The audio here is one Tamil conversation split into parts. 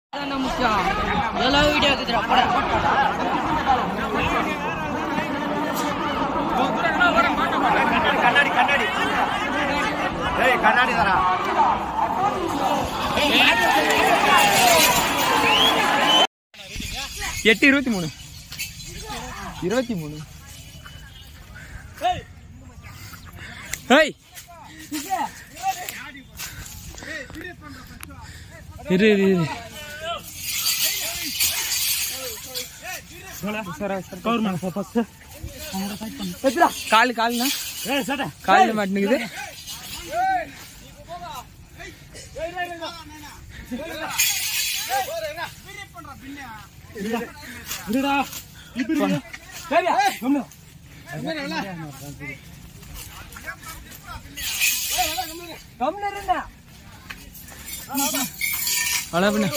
தானே முக்கியம் இதெல்லாம் வீடியோ எடுத்துடா போட கண்ணாடி கண்ணாடி ஏய் கண்ணாடி தரா எட்டு இருபத்தி மூணு இருபத்தி மூணு ஏய் இரு இரு இரு கால் கால்னா காலில் மாட்டினுக்குது அவ்வளோ பண்ணு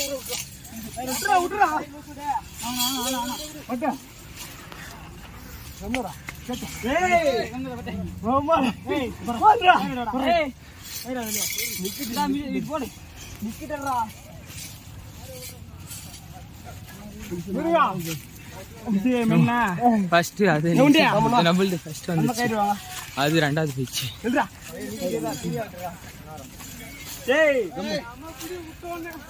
ஃபர்ஸ்ட் அது நம்மள்து ஃபர்ஸ்ட் வந்துச்சு அது ரெண்டாவது போயிடுச்சு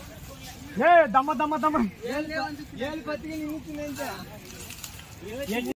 ஏய் தம்ம தம்ம தம்ம